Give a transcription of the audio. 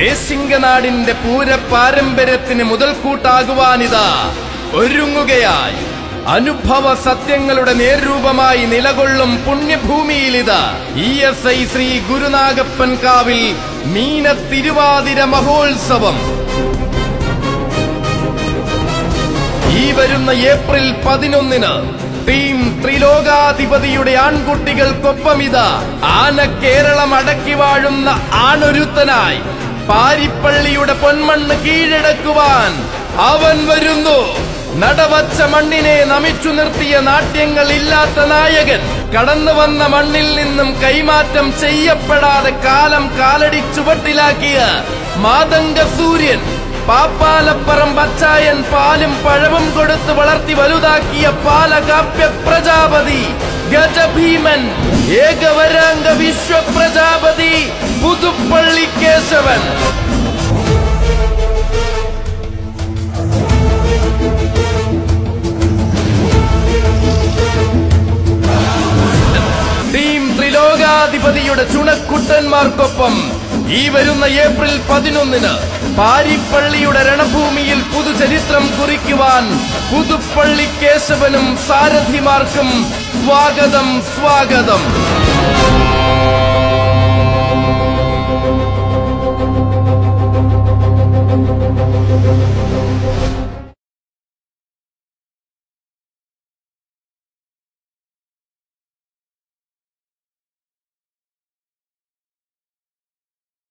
ദേശിംഗനാടിന്റെ പൂര പാരമ്പര്യത്തിന് മുതൽക്കൂട്ടാകുവാനിതാ ഒരുങ്ങുകയായി അനുഭവ സത്യങ്ങളുടെ നേർരൂപമായി നിലകൊള്ളും പുണ്യഭൂമിയിലിതാ E S I Shri Gurunagappan കാവിൽ മീന തിരുവാതിര മഹോത്സവം ഈ വരുന്ന ഏപ്രിൽ പതിനൊന്നിന് ടീം ത്രിലോകാധിപതിയുടെ ആൺകുട്ടികൾക്കൊപ്പമിതാ ആന കേരളം അടക്കി വാഴുന്ന ആണൊരുത്തനായി പാരിപ്പള്ളിയുടെ പൊന്മണ്ണ് കീഴടക്കുവാൻ അവൻ വരുന്നു നടവച്ച മണ്ണിനെ നമിച്ചു നിർത്തിയ നാട്യങ്ങൾ ഇല്ലാത്ത നായകൻ കടന്നു വന്ന മണ്ണിൽ നിന്നും കൈമാറ്റം ചെയ്യപ്പെടാതെ കാലം കാലടി ചുവട്ടിലാക്കിയ മാതംഗ സൂര്യൻ പാപ്പാലപ്പറം പച്ചായൻ പാലും പഴവും കൊടുത്ത് വളർത്തി വലുതാക്കിയ പാലകാപ്യ പ്രജാപതി ഗജഭീമൻ ഏകവരാംഗ വിശ്വപ്രജാപതി പുതുപ്പള്ളി കേശവൻ ടീം ത്രിലോകാധിപതിയുടെ ചുണക്കുട്ടന്മാർക്കൊപ്പം ഈ വരുന്ന ഏപ്രിൽ പതിനൊന്നിന് പാരിപ്പള്ളിയുടെ രണഭൂമിയിൽ പുതുചരിത്രം കുറിക്കുവാൻ പുതുപ്പള്ളി കേശവനും സാരഥിമാർക്കും സ്വാഗതം സ്വാഗതം